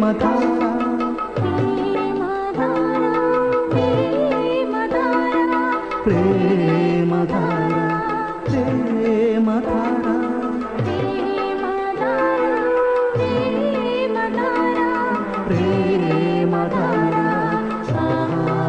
ప్రేమధార ప్రేమధార ప్రేమధార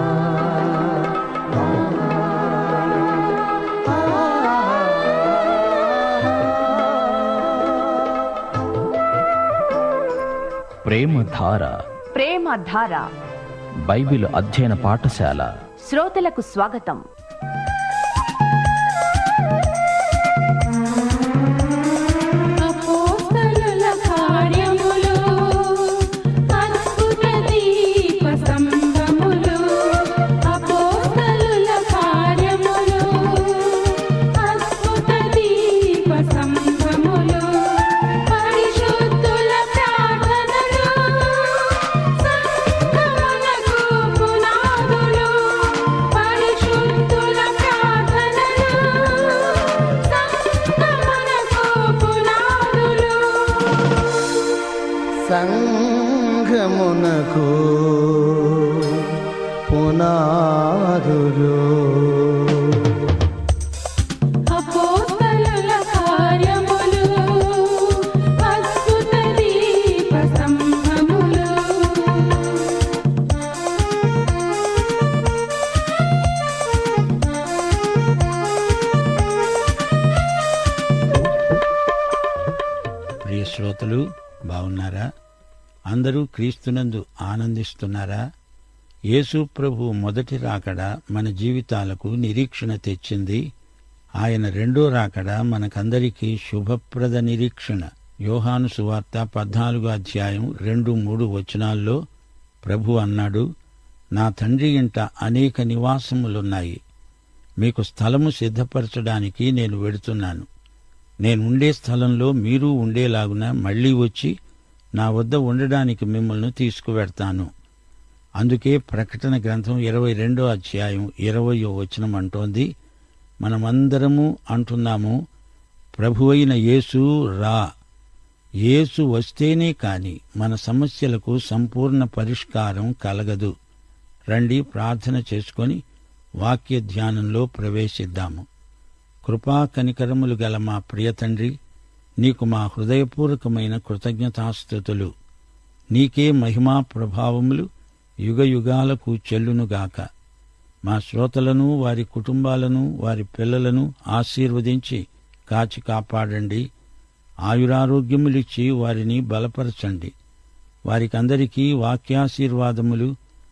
ప్రేమధార ప్రేమధార Bible అధ్యయన పాఠశాల శ్రోతలకు స్వాగతం అపోస్తలుల కార్యములు అద్భుత దీప స్తంభములు అపోస్తలుల కార్యములు అద్భుత దీప స్తంభములు పరిశుద్ధుల ప్రార్థనలు సంగమనకు పునాదులు పరిశుద్ధుల ప్రార్థనలు సంగమనకు పునాదులు సంఘమునకు పునాదులు అపోస్తలుల కార్యములు అద్భుత దీప స్తంభములు ప్రియ శ్రోతలు బాగున్నారా అందరూ క్రీస్తునందు ఆనందిస్తున్నారా యేసు ప్రభు మొదటి రాకడ మన జీవితాలకు నిరీక్షణ తెచ్చింది ఆయన రెండో రాకడ మనకందరికీ శుభప్రద నిరీక్షణ యోహాను సువార్త పద్నాలుగో అధ్యాయం రెండు మూడు వచనాల్లో ప్రభు అన్నాడు నా తండ్రి ఇంట అనేక నివాసములున్నాయి మీకు స్థలము సిద్ధపరచడానికి నేను వెడుతున్నాను నేనుండే స్థలంలో మీరు ఉండేలాగున మళ్ళీ వచ్చి నా వద్ద ఉండడానికి మిమ్మల్ని తీసుకువెడతాను అందుకే ప్రకటన గ్రంథం ఇరవై రెండో అధ్యాయం ఇరవయో వచనం అంటోంది మనమందరము అంటున్నాము ప్రభువైన యేసు రా యేసు వస్తేనే కాని మన సమస్యలకు సంపూర్ణ పరిష్కారం కలగదు రండి ప్రార్థన చేసుకొని వాక్య ధ్యానంలో ప్రవేశిద్దాము కృపా కనికరములు గల మా ప్రియ తండ్రి నీకు మా హృదయపూర్వకమైన కృతజ్ఞతాస్థుతులు నీకే మహిమా ప్రభావములు యుగ యుగాలకు చెల్లునుగాక మా శ్రోతలను వారి కుటుంబాలను వారి పిల్లలను ఆశీర్వదించి కాచి కాపాడండి ఆయురారోగ్యములిచ్చి వారిని బలపరచండి వారికందరికీ వాక్యాశీర్వాదములు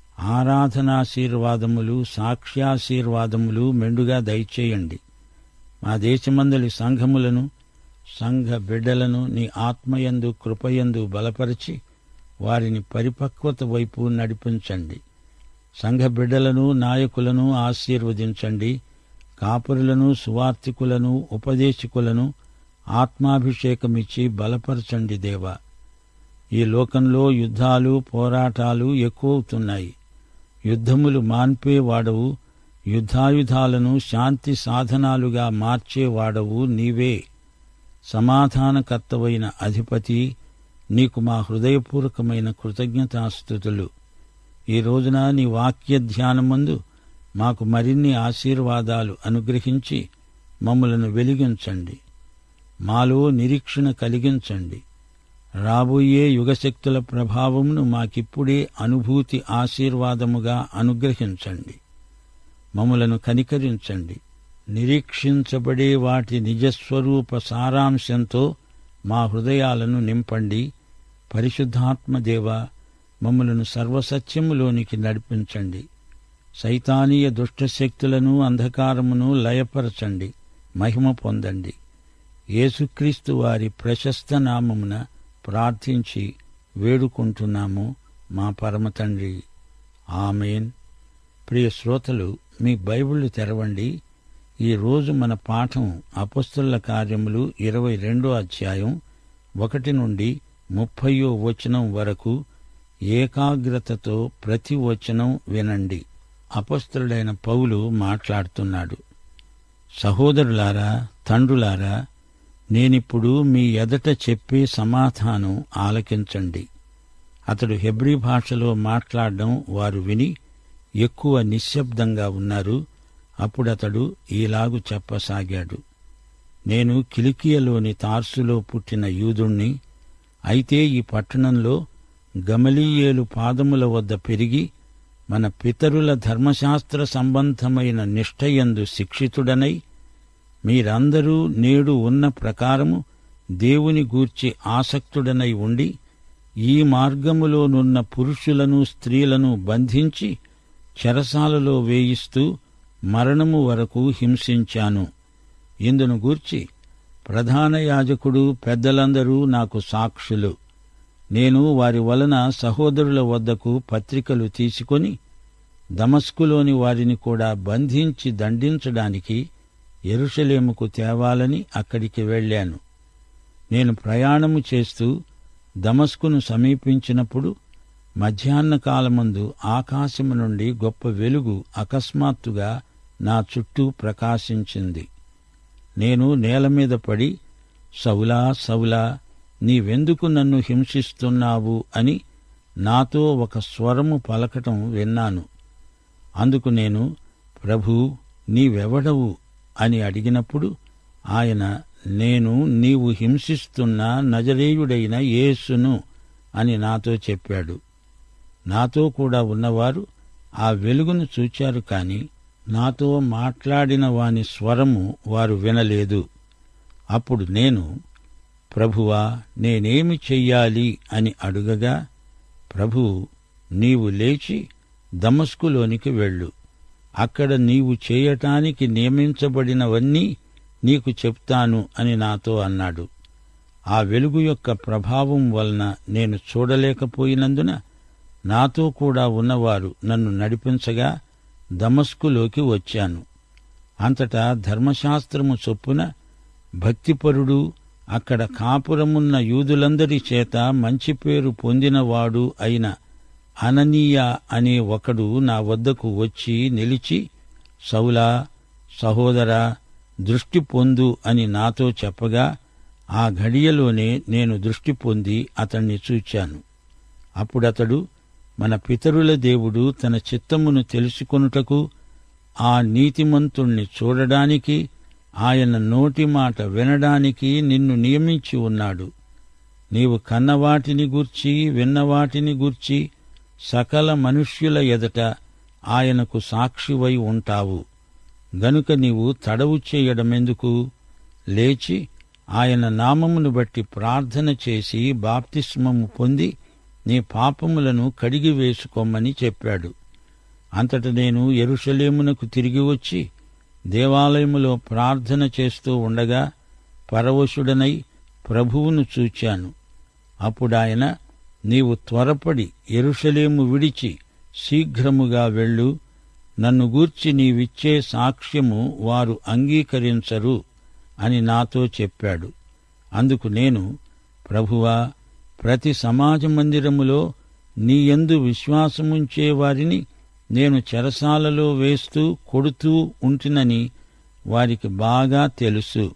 ఆరాధనాశీర్వాదములు సాక్ష్యాశీర్వాదములు మెండుగా దయచేయండి మా దేశమందలి సంఘములను సంఘ బిడ్డలను నీ ఆత్మయందు కృపయందు బలపరిచి వారిని పరిపక్వత వైపు నడిపించండి సంఘ బిడ్డలను నాయకులను ఆశీర్వదించండి కాపురులను సువార్థికులను ఉపదేశకులను ఆత్మాభిషేకమిచ్చి బలపరచండి దేవా ఈ లోకంలో యుద్ధాలు పోరాటాలు ఎక్కువవుతున్నాయి యుద్ధములు మాన్పేవాడవు యుద్ధాయుధాలను శాంతి సాధనాలుగా మార్చేవాడవు నీవే సమాధానకర్తవైన అధిపతి నీకు మా హృదయపూర్వకమైన కృతజ్ఞతాస్థుతులు ఈ రోజున నీ వాక్య ధ్యానమందు మాకు మరిన్ని ఆశీర్వాదాలు అనుగ్రహించి మమ్మలను వెలిగించండి మాలో నిరీక్షణ కలిగించండి రాబోయే యుగశక్తుల ప్రభావమును మాకిప్పుడే అనుభూతి ఆశీర్వాదముగా అనుగ్రహించండి మమ్మలను కనికరించండి నిరీక్షించబడే వాటి నిజస్వరూప సారాంశంతో మా హృదయాలను నింపండి పరిశుద్ధాత్మదేవ మమ్మలను సర్వసత్యములోనికి నడిపించండి సైతానీయ దుష్టశక్తులను అంధకారమును లయపరచండి మహిమ పొందండి యేసుక్రీస్తు వారి ప్రశస్త నామమున ప్రార్థించి వేడుకుంటున్నాము మా పరమ తండ్రి ఆమెన్ ప్రియ శ్రోతలు మీ బైబిళ్లు తెరవండి ఈ రోజు మన పాఠం అపస్తుల కార్యములు ఇరవై రెండో అధ్యాయం ఒకటి నుండి ముప్పయో వచనం వరకు ఏకాగ్రతతో ప్రతి వచనం వినండి అపస్తుడైన పౌలు మాట్లాడుతున్నాడు సహోదరులారా తండ్రులారా నేనిప్పుడు మీ ఎదట చెప్పే సమాధానం ఆలకించండి అతడు హెబ్రీ భాషలో మాట్లాడడం వారు విని ఎక్కువ నిశ్శబ్దంగా ఉన్నారు అప్పుడతడు ఈలాగు చెప్పసాగాడు నేను కిలికియలోని తార్సులో పుట్టిన యూదుణ్ణి అయితే ఈ పట్టణంలో గమలీయేలు పాదముల వద్ద పెరిగి మన పితరుల ధర్మశాస్త్ర సంబంధమైన నిష్ఠయందు శిక్షితుడనై మీరందరూ నేడు ఉన్న ప్రకారము దేవుని గూర్చి ఆసక్తుడనై ఉండి ఈ మార్గములోనున్న పురుషులను స్త్రీలను బంధించి చెరసాలలో వేయిస్తూ మరణము వరకు హింసించాను ఇందును గూర్చి ప్రధాన యాజకుడు పెద్దలందరూ నాకు సాక్షులు నేను వారి వలన సహోదరుల వద్దకు పత్రికలు తీసుకొని దమస్కులోని వారిని కూడా బంధించి దండించడానికి ఎరుషలేముకు తేవాలని అక్కడికి వెళ్ళాను నేను ప్రయాణము చేస్తూ దమస్కును సమీపించినప్పుడు మధ్యాహ్న కాలమందు ఆకాశము నుండి గొప్ప వెలుగు అకస్మాత్తుగా నా చుట్టూ ప్రకాశించింది నేను నేల మీద పడి సౌలా సౌలా నీవెందుకు నన్ను హింసిస్తున్నావు అని నాతో ఒక స్వరము పలకటం విన్నాను అందుకు నేను ప్రభూ నీవెవడవు అని అడిగినప్పుడు ఆయన నేను నీవు హింసిస్తున్న నజరేయుడైన యేసును అని నాతో చెప్పాడు నాతో కూడా ఉన్నవారు ఆ వెలుగును చూచారు కాని నాతో మాట్లాడిన వాని స్వరము వారు వినలేదు అప్పుడు నేను ప్రభువా నేనేమి చెయ్యాలి అని అడుగగా ప్రభు నీవు లేచి దమస్కులోనికి వెళ్ళు అక్కడ నీవు చేయటానికి నియమించబడినవన్నీ నీకు చెప్తాను అని నాతో అన్నాడు ఆ వెలుగు యొక్క ప్రభావం వలన నేను చూడలేకపోయినందున నాతో కూడా ఉన్నవారు నన్ను నడిపించగా దమస్కులోకి వచ్చాను అంతటా ధర్మశాస్త్రము చొప్పున భక్తిపరుడు అక్కడ కాపురమున్న యూదులందరి చేత మంచి పేరు పొందినవాడు అయిన అననీయ అనే ఒకడు నా వద్దకు వచ్చి నిలిచి సౌలా సహోదరా దృష్టి పొందు అని నాతో చెప్పగా ఆ ఘడియలోనే నేను దృష్టి పొంది అతణ్ణి చూచాను అప్పుడతడు మన పితరుల దేవుడు తన చిత్తమును తెలుసుకొనుటకు ఆ నీతిమంతుణ్ణి చూడడానికి ఆయన నోటి మాట వినడానికి నిన్ను నియమించి ఉన్నాడు నీవు కన్నవాటిని గూర్చి విన్నవాటిని గూర్చి సకల మనుష్యుల ఎదట ఆయనకు సాక్షివై ఉంటావు గనుక నీవు తడవు చేయడమెందుకు లేచి ఆయన నామమును బట్టి ప్రార్థన చేసి బాప్తిస్మము పొంది నీ పాపములను కడిగి వేసుకోమని చెప్పాడు అంతట నేను ఎరుషలేమునకు తిరిగి వచ్చి దేవాలయములో ప్రార్థన చేస్తూ ఉండగా పరవశుడనై ప్రభువును చూచాను అప్పుడాయన నీవు త్వరపడి ఎరుషలేము విడిచి శీఘ్రముగా వెళ్ళు నన్ను గూర్చి నీవిచ్చే సాక్ష్యము వారు అంగీకరించరు అని నాతో చెప్పాడు అందుకు నేను ప్రభువా ప్రతి సమాజ మందిరములో నీయందు విశ్వాసముంచే వారిని నేను చెరసాలలో వేస్తూ కొడుతూ ఉంటినని వారికి బాగా తెలుసు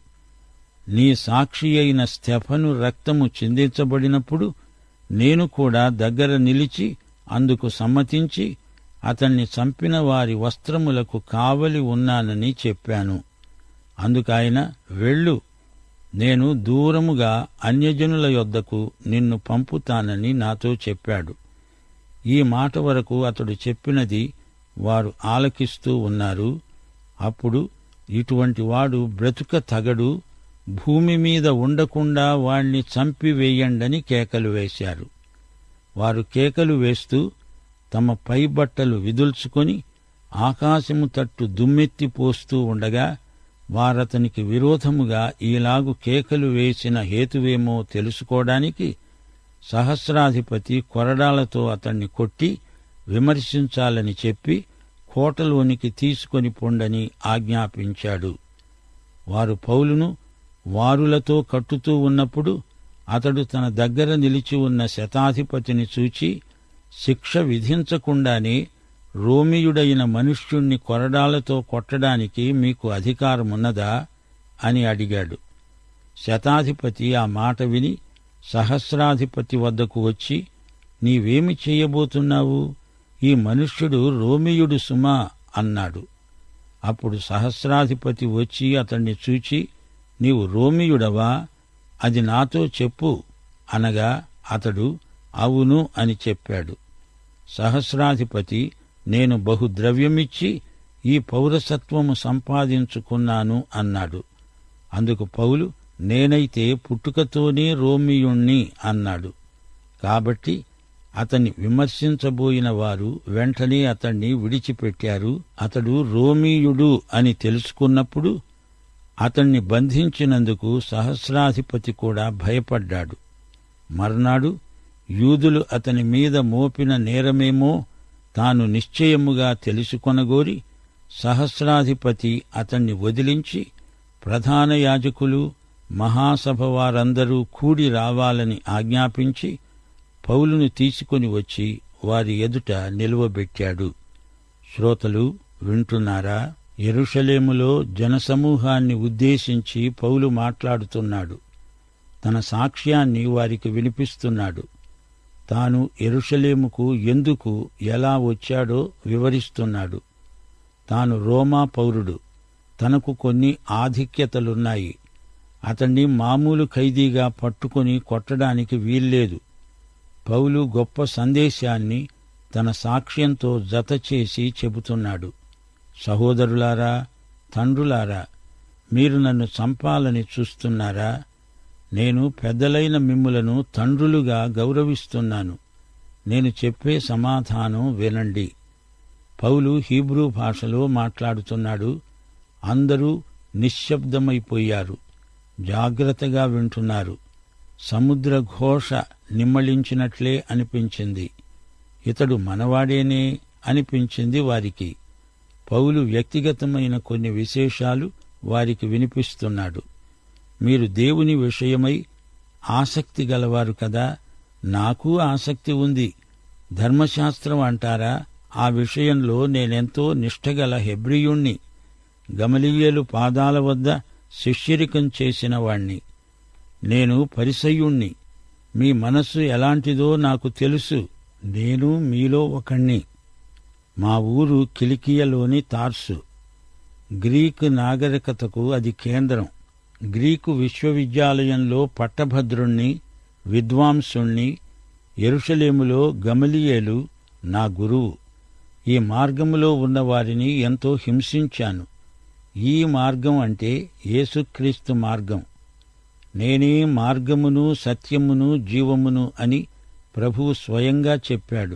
నీ సాక్షి అయిన స్టెఫను రక్తము చిందించబడినప్పుడు నేను కూడా దగ్గర నిలిచి అందుకు సమ్మతించి అతన్ని చంపిన వారి వస్త్రములకు కావలి ఉన్నానని చెప్పాను అందుకాయన వెళ్ళు నేను దూరముగా అన్యజనుల యొద్దకు నిన్ను పంపుతానని నాతో చెప్పాడు ఈ మాట వరకు అతడు చెప్పినది వారు ఆలకిస్తూ ఉన్నారు అప్పుడు ఇటువంటి వాడు బ్రతుక తగడు భూమి మీద ఉండకుండా వాణ్ణి చంపివేయండని కేకలు వేశారు వారు కేకలు వేస్తూ తమ పైబట్టలు విదుల్చుకొని ఆకాశము తట్టు దుమ్మెత్తి పోస్తూ ఉండగా వారతనికి విరోధముగా ఈలాగు కేకలు వేసిన హేతువేమో తెలుసుకోవడానికి సహస్రాధిపతి కొరడాలతో అతన్ని కొట్టి విమర్శించాలని చెప్పి కోటలోనికి తీసుకొని పొండని ఆజ్ఞాపించాడు వారు పౌలును వారులతో కట్టుతూ ఉన్నప్పుడు అతడు తన దగ్గర నిలిచి ఉన్న శతాధిపతిని చూచి శిక్ష విధించకుండానే రోమియుడైన మనుష్యుణ్ణి కొరడాలతో కొట్టడానికి మీకు అధికారమున్నదా అని అడిగాడు శతాధిపతి ఆ మాట విని సహస్రాధిపతి వద్దకు వచ్చి నీవేమి చెయ్యబోతున్నావు ఈ మనుష్యుడు రోమియుడు సుమా అన్నాడు అప్పుడు సహస్రాధిపతి వచ్చి అతణ్ణి చూచి నీవు రోమియుడవా అది నాతో చెప్పు అనగా అతడు అవును అని చెప్పాడు సహస్రాధిపతి నేను బహుద్రవ్యమిచ్చి ఈ పౌరసత్వము సంపాదించుకున్నాను అన్నాడు అందుకు పౌలు నేనైతే పుట్టుకతోనే రోమియుణ్ణి అన్నాడు కాబట్టి అతన్ని విమర్శించబోయిన వారు వెంటనే అతణ్ణి విడిచిపెట్టారు అతడు రోమీయుడు అని తెలుసుకున్నప్పుడు అతణ్ణి బంధించినందుకు సహస్రాధిపతి కూడా భయపడ్డాడు మర్నాడు యూదులు అతని మీద మోపిన నేరమేమో తాను నిశ్చయముగా తెలుసుకొనగోరి సహస్రాధిపతి అతణ్ణి వదిలించి ప్రధాన యాజకులు మహాసభ వారందరూ కూడి రావాలని ఆజ్ఞాపించి పౌలును తీసుకొని వచ్చి వారి ఎదుట నిలువబెట్టాడు శ్రోతలు వింటున్నారా ఎరుషలేములో జనసమూహాన్ని ఉద్దేశించి పౌలు మాట్లాడుతున్నాడు తన సాక్ష్యాన్ని వారికి వినిపిస్తున్నాడు తాను ఎరుషలేముకు ఎందుకు ఎలా వచ్చాడో వివరిస్తున్నాడు తాను రోమా పౌరుడు తనకు కొన్ని ఆధిక్యతలున్నాయి అతన్ని మామూలు ఖైదీగా పట్టుకొని కొట్టడానికి వీల్లేదు పౌలు గొప్ప సందేశాన్ని తన సాక్ష్యంతో జతచేసి చెబుతున్నాడు సహోదరులారా తండ్రులారా మీరు నన్ను చంపాలని చూస్తున్నారా నేను పెద్దలైన మిమ్ములను తండ్రులుగా గౌరవిస్తున్నాను నేను చెప్పే సమాధానం వినండి పౌలు హీబ్రూ భాషలో మాట్లాడుతున్నాడు అందరూ నిశ్శబ్దమైపోయారు జాగ్రత్తగా వింటున్నారు సముద్ర ఘోష నిమ్మళించినట్లే అనిపించింది ఇతడు మనవాడేనే అనిపించింది వారికి పౌలు వ్యక్తిగతమైన కొన్ని విశేషాలు వారికి వినిపిస్తున్నాడు మీరు దేవుని విషయమై ఆసక్తి గలవారు కదా నాకు ఆసక్తి ఉంది ధర్మశాస్త్రం అంటారా ఆ విషయంలో నేనెంతో నిష్ఠగల హెబ్రియుణ్ణి గమలీయలు పాదాల వద్ద శిష్యరికం చేసిన వాణ్ణి నేను పరిసయ్యుణ్ణి మీ మనస్సు ఎలాంటిదో నాకు తెలుసు నేను మీలో ఒకణ్ణి మా ఊరు కిలికియలోని తార్సు గ్రీకు నాగరికతకు అది కేంద్రం గ్రీకు విశ్వవిద్యాలయంలో పట్టభద్రుణ్ణి విద్వాంసుణ్ణి ఎరుషలేములో గమలియేలు నా గురువు ఈ మార్గములో ఉన్న వారిని ఎంతో హింసించాను ఈ మార్గం అంటే యేసుక్రీస్తు మార్గం నేనే మార్గమును సత్యమును జీవమును అని ప్రభువు స్వయంగా చెప్పాడు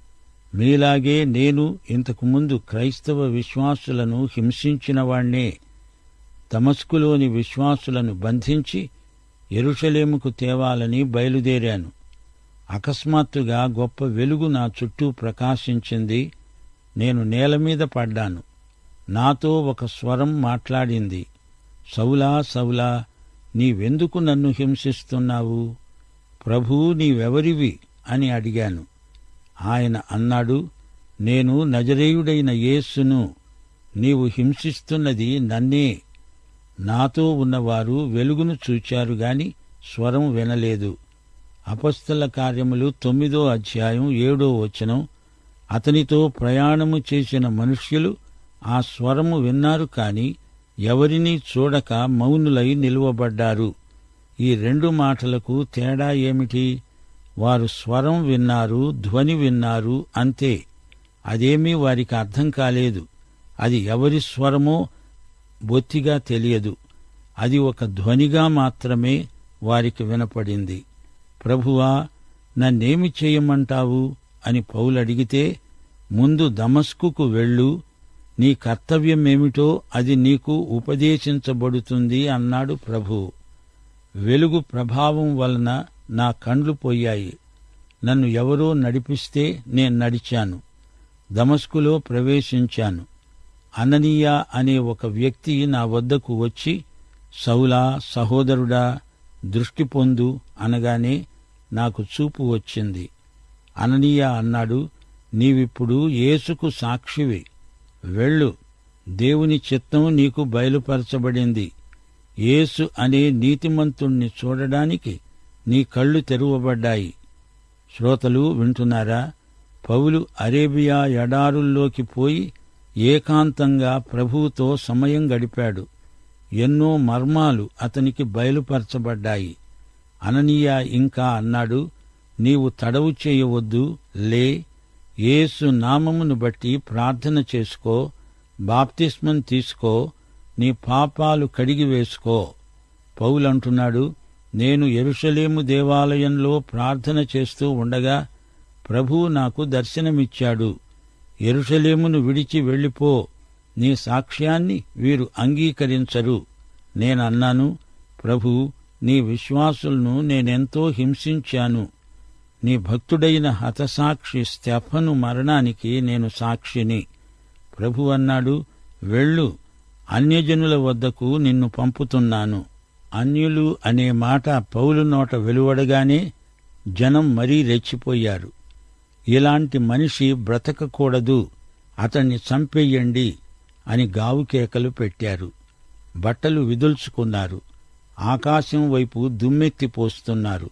మీలాగే నేను ఇంతకుముందు క్రైస్తవ విశ్వాసులను హింసించినవాణ్ణే తమస్కులోని విశ్వాసులను బంధించి ఎరుషలేముకు తేవాలని బయలుదేరాను అకస్మాత్తుగా గొప్ప వెలుగు నా చుట్టూ ప్రకాశించింది నేను నేల మీద పడ్డాను నాతో ఒక స్వరం మాట్లాడింది సౌలా సౌలా నీవెందుకు నన్ను హింసిస్తున్నావు ప్రభూ నీవెవరివి అని అడిగాను ఆయన అన్నాడు నేను నజరేయుడైన యేస్సును నీవు హింసిస్తున్నది నన్నే నాతో ఉన్నవారు వెలుగును చూచారు గాని స్వరం వినలేదు అపస్తల కార్యములు తొమ్మిదో అధ్యాయం ఏడో వచనం అతనితో ప్రయాణము చేసిన మనుష్యులు ఆ స్వరము విన్నారు కాని ఎవరినీ చూడక మౌనులై నిలువబడ్డారు ఈ రెండు మాటలకు తేడా ఏమిటి వారు స్వరం విన్నారు ధ్వని విన్నారు అంతే అదేమీ వారికి అర్థం కాలేదు అది ఎవరి స్వరమో బొత్తిగా తెలియదు అది ఒక ధ్వనిగా మాత్రమే వారికి వినపడింది ప్రభువా నన్నేమి చేయమంటావు అని పౌలు అడిగితే ముందు దమస్కుకు వెళ్ళు నీ కర్తవ్యమేమిటో అది నీకు ఉపదేశించబడుతుంది అన్నాడు ప్రభు వెలుగు ప్రభావం వలన నా కండ్లు పోయాయి నన్ను ఎవరో నడిపిస్తే నేను నడిచాను దమస్కులో ప్రవేశించాను అననీయ అనే ఒక వ్యక్తి నా వద్దకు వచ్చి సౌలా సహోదరుడా దృష్టి పొందు అనగానే నాకు చూపు వచ్చింది అననీయ అన్నాడు నీవిప్పుడు యేసుకు సాక్షివి వెళ్ళు దేవుని చిత్తం నీకు బయలుపరచబడింది యేసు అనే నీతిమంతుణ్ణి చూడడానికి నీ కళ్ళు తెరువబడ్డాయి శ్రోతలు వింటున్నారా పౌలు అరేబియా ఎడారుల్లోకి పోయి ఏకాంతంగా ప్రభువుతో సమయం గడిపాడు ఎన్నో మర్మాలు అతనికి బయలుపరచబడ్డాయి అననీయ ఇంకా అన్నాడు నీవు తడవు చేయవద్దు లే యేసు నామమును బట్టి ప్రార్థన చేసుకో బాప్తిస్మం తీసుకో నీ పాపాలు కడిగి వేసుకో పౌలంటున్నాడు నేను ఎరుషలేము దేవాలయంలో ప్రార్థన చేస్తూ ఉండగా ప్రభువు నాకు దర్శనమిచ్చాడు ఎరుషలేమును విడిచి వెళ్ళిపో నీ సాక్ష్యాన్ని వీరు అంగీకరించరు నేనన్నాను ప్రభు నీ విశ్వాసులను నేనెంతో హింసించాను నీ భక్తుడైన హతసాక్షి స్టెఫను మరణానికి నేను సాక్షిని ప్రభు అన్నాడు వెళ్ళు అన్యజనుల వద్దకు నిన్ను పంపుతున్నాను అన్యులు అనే మాట పౌలు నోట వెలువడగానే జనం మరీ రెచ్చిపోయారు ఇలాంటి మనిషి బ్రతకకూడదు అతన్ని చంపేయండి అని గావుకేకలు పెట్టారు బట్టలు విదుల్చుకున్నారు ఆకాశం వైపు దుమ్మెత్తి పోస్తున్నారు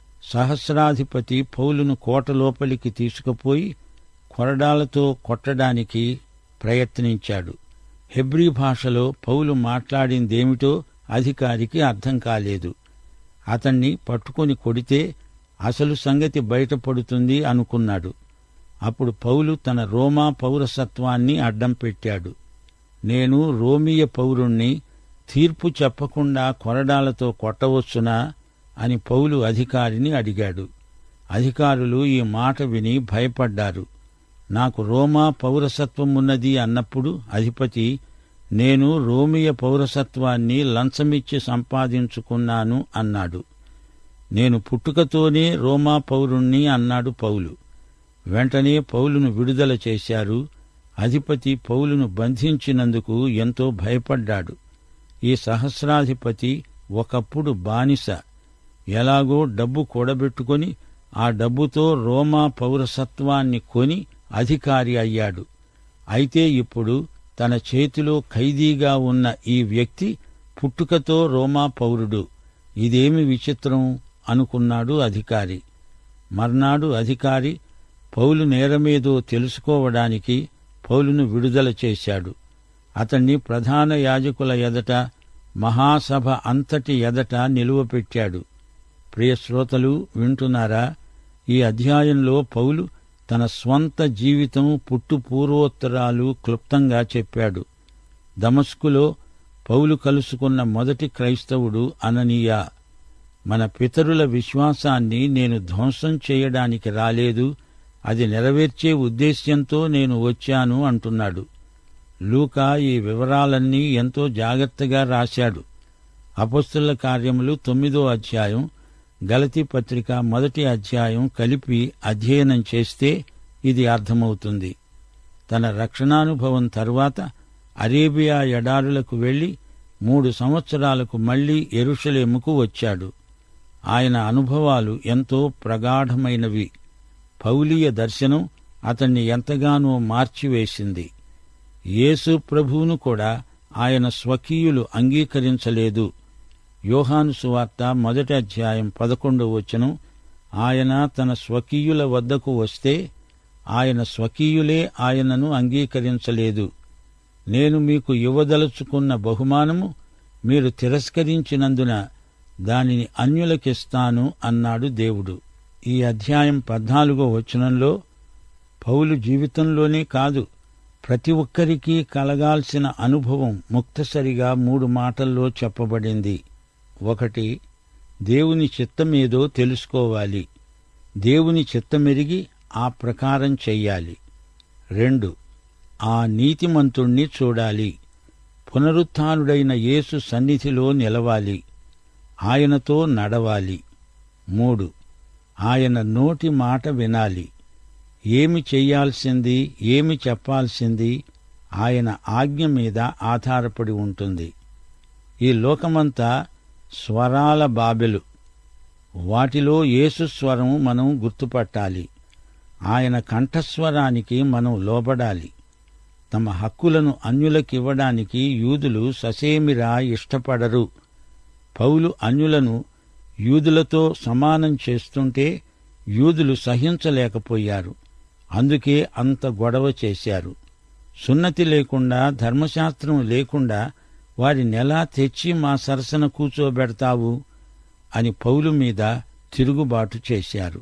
సహస్రాధిపతి పౌలును కోట లోపలికి తీసుకుపోయి కొరడాలతో కొట్టడానికి ప్రయత్నించాడు హెబ్రీ భాషలో పౌలు మాట్లాడిందేమిటో అధికారికి అర్థం కాలేదు అతన్ని పట్టుకొని కొడితే అసలు సంగతి బయటపడుతుంది అనుకున్నాడు అప్పుడు పౌలు తన రోమా పౌరసత్వాన్ని అడ్డం పెట్టాడు నేను రోమియ పౌరుణ్ణి తీర్పు చెప్పకుండా కొరడాలతో కొట్టవచ్చునా అని పౌలు అధికారిని అడిగాడు అధికారులు ఈ మాట విని భయపడ్డారు నాకు రోమా పౌరసత్వం ఉన్నది అన్నప్పుడు అధిపతి నేను రోమియ పౌరసత్వాన్ని లంచమిచ్చి సంపాదించుకున్నాను అన్నాడు నేను పుట్టుకతోనే రోమా పౌరుణ్ణి అన్నాడు పౌలు వెంటనే పౌలును విడుదల చేశారు అధిపతి పౌలును బంధించినందుకు ఎంతో భయపడ్డాడు ఈ సహస్రాధిపతి ఒకప్పుడు బానిస ఎలాగో డబ్బు కూడబెట్టుకొని ఆ డబ్బుతో రోమా పౌరసత్వాన్ని కొని అధికారి అయ్యాడు అయితే ఇప్పుడు తన చేతిలో ఖైదీగా ఉన్న ఈ వ్యక్తి పుట్టుకతో రోమా పౌరుడు ఇదేమి విచిత్రం అనుకున్నాడు అధికారి మర్నాడు అధికారి పౌలు నేరమేదో తెలుసుకోవడానికి పౌలును విడుదల చేశాడు అతన్ని ప్రధాన యాజకుల ఎదట మహాసభ అంతటి ఎదట నిలువపెట్టాడు ప్రియ శ్రోతలు వింటున్నారా ఈ అధ్యాయంలో పౌలు తన స్వంత జీవితం పుట్టు పూర్వోత్తరాలు క్లుప్తంగా చెప్పాడు దమస్కులో పౌలు కలుసుకున్న మొదటి క్రైస్తవుడు అననీయ మన పితరుల విశ్వాసాన్ని నేను ధ్వంసం చేయడానికి రాలేదు అది నెరవేర్చే ఉద్దేశ్యంతో నేను వచ్చాను అంటున్నాడు లూకా ఈ వివరాలన్నీ ఎంతో జాగ్రత్తగా రాశాడు అపస్తుల కార్యములు తొమ్మిదో అధ్యాయం గలతి పత్రిక మొదటి అధ్యాయం కలిపి అధ్యయనం చేస్తే ఇది అర్థమవుతుంది తన రక్షణానుభవం తర్వాత అరేబియా ఎడారులకు వెళ్లి మూడు సంవత్సరాలకు మళ్లీ ఎరుషలేముకు వచ్చాడు ఆయన అనుభవాలు ఎంతో ప్రగాఢమైనవి పౌలీయ దర్శనం అతన్ని ఎంతగానో మార్చివేసింది యేసు ప్రభువును కూడా ఆయన స్వకీయులు అంగీకరించలేదు యోహాను సువార్త మొదటి అధ్యాయం పదకొండవ వచనం ఆయన తన స్వకీయుల వద్దకు వస్తే ఆయన స్వకీయులే ఆయనను అంగీకరించలేదు నేను మీకు ఇవ్వదలుచుకున్న బహుమానము మీరు తిరస్కరించినందున దానిని అన్యులకిస్తాను అన్నాడు దేవుడు ఈ అధ్యాయం పద్నాలుగో వచనంలో పౌలు జీవితంలోనే కాదు ప్రతి ఒక్కరికీ కలగాల్సిన అనుభవం ముక్తసరిగా మూడు మాటల్లో చెప్పబడింది ఒకటి దేవుని చిత్తమేదో తెలుసుకోవాలి దేవుని చిత్తమెరిగి ఆ ప్రకారం చెయ్యాలి రెండు ఆ నీతిమంతుణ్ణి చూడాలి పునరుత్డైన యేసు సన్నిధిలో నిలవాలి ఆయనతో నడవాలి మూడు ఆయన నోటి మాట వినాలి ఏమి చెయ్యాల్సింది ఏమి చెప్పాల్సింది ఆయన ఆజ్ఞ మీద ఆధారపడి ఉంటుంది ఈ లోకమంతా స్వరాల బాబెలు వాటిలో యేసు స్వరం మనం గుర్తుపట్టాలి ఆయన కంఠస్వరానికి మనం లోబడాలి తమ హక్కులను అన్యులకివ్వడానికి యూదులు ససేమిరా ఇష్టపడరు పౌలు అన్యులను యూదులతో సమానం చేస్తుంటే యూదులు సహించలేకపోయారు అందుకే అంత గొడవ చేశారు సున్నతి లేకుండా ధర్మశాస్త్రం లేకుండా వారినెలా తెచ్చి మా సరసన కూర్చోబెడతావు అని పౌలు మీద తిరుగుబాటు చేశారు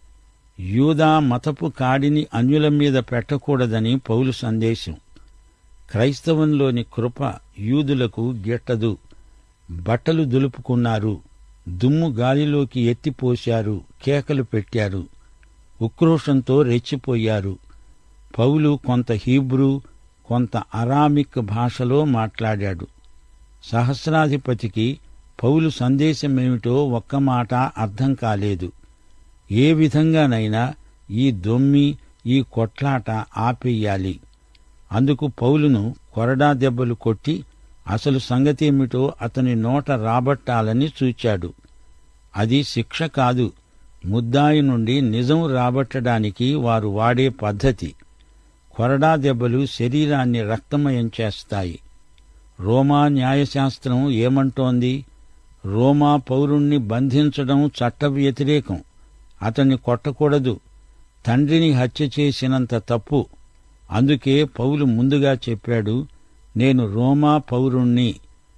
యూదా మతపు కాడిని అన్యుల మీద పెట్టకూడదని పౌలు సందేశం క్రైస్తవంలోని కృప యూదులకు గిట్టదు బట్టలు దులుపుకున్నారు దుమ్ము గాలిలోకి ఎత్తిపోశారు కేకలు పెట్టారు ఉక్రోషంతో రెచ్చిపోయారు పౌలు కొంత హీబ్రూ కొంత అరామిక్ భాషలో మాట్లాడాడు సహస్రాధిపతికి పౌలు సందేశమేమిటో ఒక్క మాట అర్థం కాలేదు ఏ విధంగానైనా ఈ దొమ్మి ఈ కొట్లాట ఆపేయాలి అందుకు పౌలును కొరడా దెబ్బలు కొట్టి అసలు సంగతేమిటో అతని నోట రాబట్టాలని చూచాడు అది శిక్ష కాదు ముద్దాయి నుండి నిజం రాబట్టడానికి వారు వాడే పద్ధతి కొరడా దెబ్బలు శరీరాన్ని రక్తమయం చేస్తాయి రోమా న్యాయశాస్త్రం ఏమంటోంది రోమా పౌరుణ్ణి బంధించడం చట్ట వ్యతిరేకం అతన్ని కొట్టకూడదు తండ్రిని హత్య చేసినంత తప్పు అందుకే పౌలు ముందుగా చెప్పాడు నేను రోమా పౌరుణ్ణి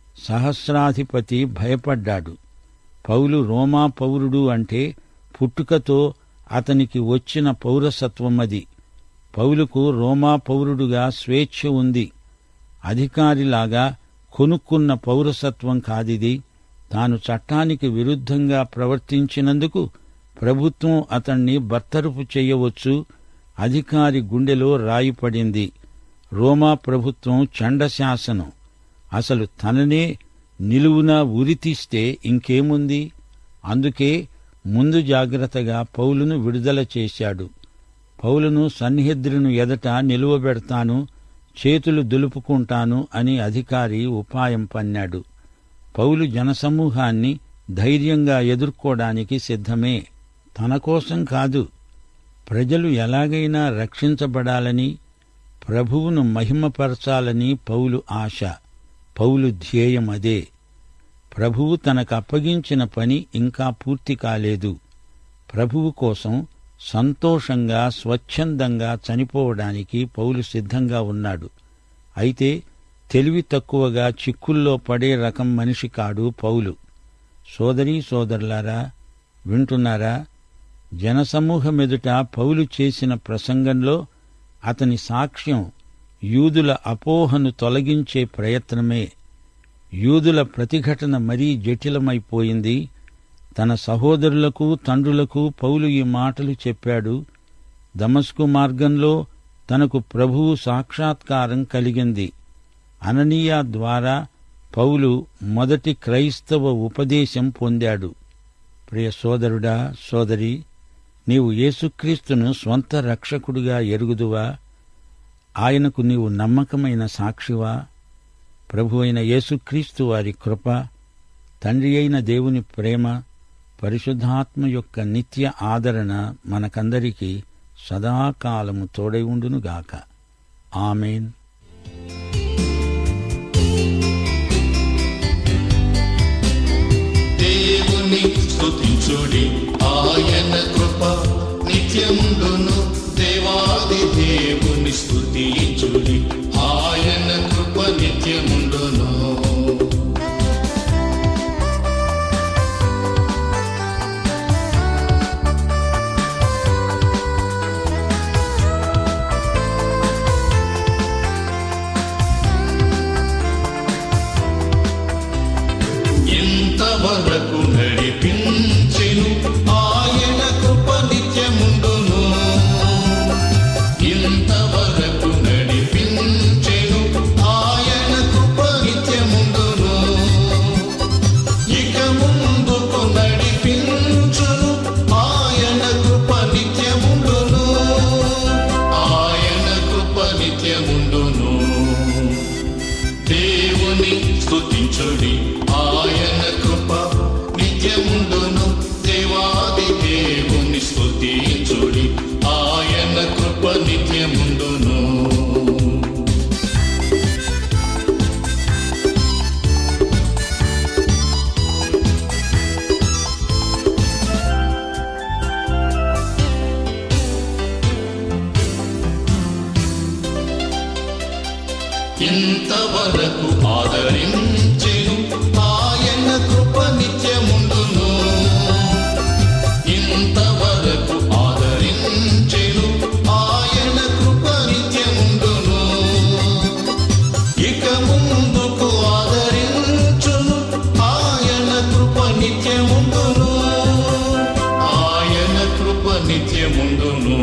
సహస్రాధిపతి భయపడ్డాడు పౌలు రోమా పౌరుడు అంటే పుట్టుకతో అతనికి వచ్చిన పౌరసత్వమది పౌలుకు రోమా పౌరుడుగా స్వేచ్ఛ ఉంది అధికారిలాగా కొనుక్కున్న పౌరసత్వం కాదిది తాను చట్టానికి విరుద్ధంగా ప్రవర్తించినందుకు ప్రభుత్వం అతణ్ణి బర్తరపు చెయ్యవచ్చు అధికారి గుండెలో రాయిపడింది రోమా ప్రభుత్వం చండశాసనం అసలు తననే నిలువున ఉరితీస్తే ఇంకేముంది అందుకే ముందు జాగ్రత్తగా పౌలును విడుదల చేశాడు పౌలును సన్నిహిద్రును ఎదట నిలువబెడతాను చేతులు దులుపుకుంటాను అని అధికారి ఉపాయం పన్నాడు పౌలు జనసమూహాన్ని ధైర్యంగా ఎదుర్కోవడానికి సిద్ధమే తన కోసం కాదు ప్రజలు ఎలాగైనా రక్షించబడాలని ప్రభువును మహిమపరచాలని పౌలు ఆశ పౌలు ధ్యేయం అదే ప్రభువు తనకు అప్పగించిన పని ఇంకా పూర్తి కాలేదు ప్రభువు కోసం సంతోషంగా స్వచ్ఛందంగా చనిపోవడానికి పౌలు సిద్ధంగా ఉన్నాడు అయితే తెలివి తక్కువగా చిక్కుల్లో పడే రకం మనిషి కాడు పౌలు సోదరీ సోదరులారా వింటున్నారా జనసమూహమెదుట పౌలు చేసిన ప్రసంగంలో అతని సాక్ష్యం యూదుల అపోహను తొలగించే ప్రయత్నమే యూదుల ప్రతిఘటన మరీ జటిలమైపోయింది తన సహోదరులకు తండ్రులకు పౌలు ఈ మాటలు చెప్పాడు దమస్కు మార్గంలో తనకు ప్రభువు సాక్షాత్కారం కలిగింది అననీయ ద్వారా పౌలు మొదటి క్రైస్తవ ఉపదేశం పొందాడు ప్రియ సోదరుడా సోదరి నీవు యేసుక్రీస్తును స్వంత రక్షకుడిగా ఎరుగుదువా ఆయనకు నీవు నమ్మకమైన సాక్షివా ప్రభు అయిన యేసుక్రీస్తు వారి కృప తండ్రి అయిన దేవుని ప్రేమ పరిశుద్ధాత్మ యొక్క నిత్య ఆదరణ మనకందరికీ సదాకాలము తోడై ఉండునుగాక ఆమెన్ దేవుని స్తుతించుడి ఆయన కృప నిత్యముండును దేవాది దేవుని స్తుతించుడి ఆయన కృప నిత్యముండును ఇంతవరకు నడిపించెను ఆయన కృప నిత్యముండును ఇంతవరకు ఆదరించెను ఆయన కృప నిత్యముండును ఇంతవరకు ఆదరించెను ఆయన కృప నిత్యముండును ఇక ముందుకు ఆదరించును ఆయన కృప నిత్యముండును ఆయన కృప నిత్యముండును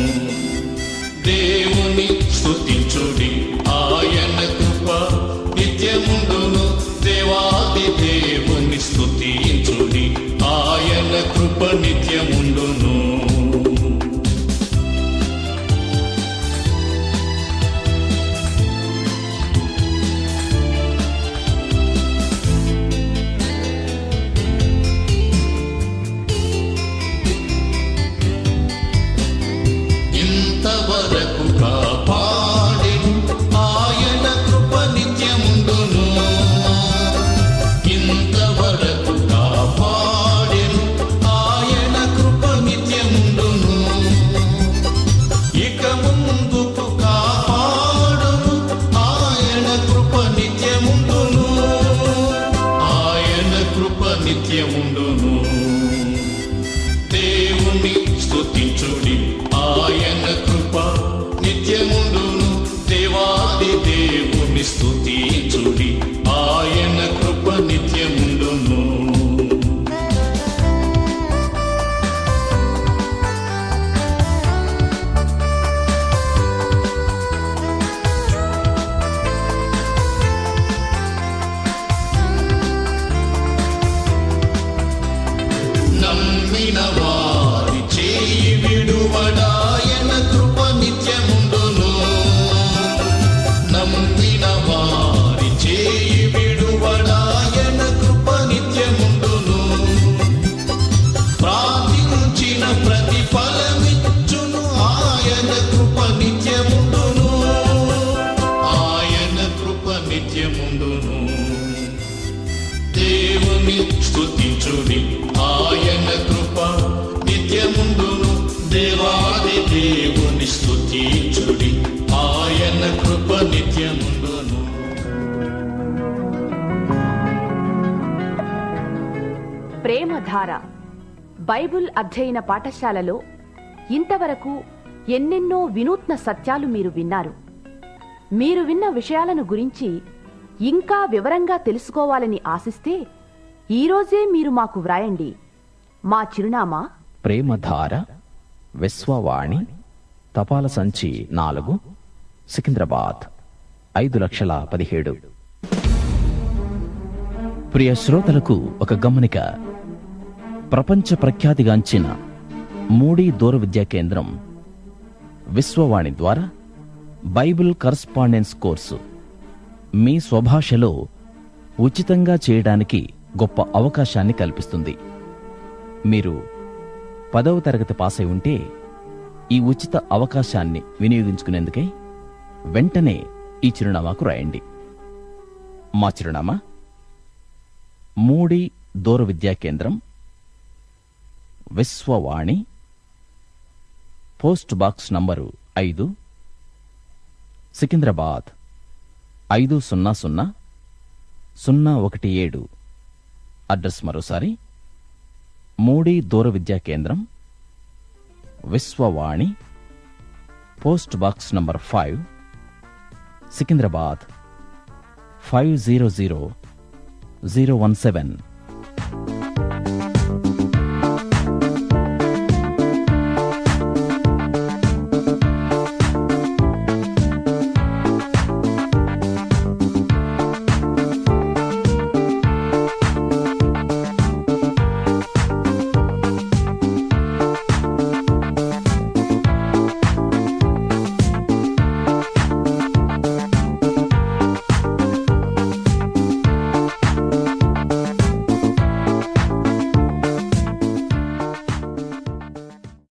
దేవుని స్తుతించుడి ఆయన కృప నిత్యముండును దేవాది దేవుని స్తుతించుడి ఆయన కృప నిత్యముండును ఇంతవరకు కాపాడెను ఆయన కృప నిత్యముండును ఇంతవరకు కాపాడెను ఆయన కృప నిత్యముండును ఇక ముందుకు కాపాడును ఆయన కృప నిత్యముండును ఆయన కృప నిత్యముండును దేవుని స్తుతించుడి ఆయన కృప నిత్యముండును దేవాది దేవుని స్తుతించుడి ఆయన కృప నిత్యముండును నమ్మిన వారి చేయి విడువడాయన కృప నిత్యముండును నమ్మిన వారి చేయి విడువడాయన కృప నిత్యముండును ప్రార్థించిన ప్రతిఫలమిచ్చును ఆయన కృప నిత్యముండును ఆయన కృప నిత్యముండును దేవుని స్తుతించుడి ఆయన కృప నిత్యముండును దేవాది దేవుని స్తుతించుడి ఆయన కృప నిత్యముండును ప్రేమధార బైబుల్ అధ్యయన పాఠశాలలో ఇంతవరకు ఎన్నెన్నో వినూత్న సత్యాలు మీరు విన్నారు మీరు విన్న విషయాలను గురించి ఇంకా వివరంగా తెలుసుకోవాలని ఆశిస్తే ఈరోజే మీరు మాకు వ్రాయండి మా చిరునామా ప్రేమధార విశ్వవాణి తపాల సంచి నాలుగు సికింద్రాబాద్ ఐదు లక్షల పదిహేడు ప్రియ శ్రోతలకు ఒక గమనిక ప్రపంచ ప్రఖ్యాతిగాంచిన మూడీ దూర విద్యా కేంద్రం విశ్వవాణి ద్వారా బైబిల్ కరస్పాండెన్స్ కోర్సు మీ స్వభాషలో ఉచితంగా చేయడానికి గొప్ప అవకాశాన్ని కల్పిస్తుంది మీరు పదవ తరగతి పాస్ అయి ఉంటే ఈ ఉచిత అవకాశాన్ని వినియోగించుకునేందుకై వెంటనే ఈ చిరునామాకు రాయండి మా చిరునామా మూడి దూర విద్యా కేంద్రం విశ్వవాణి పోస్ట్ బాక్స్ నంబరు ఐదు సికింద్రాబాద్ ఐదు సున్నా సున్నా సున్నా ఒకటి ఏడు అడ్రస్ మరోసారి మూడి దూర విద్యా కేంద్రం Vishwavani post box number five Secunderabad five zero zero zero one seven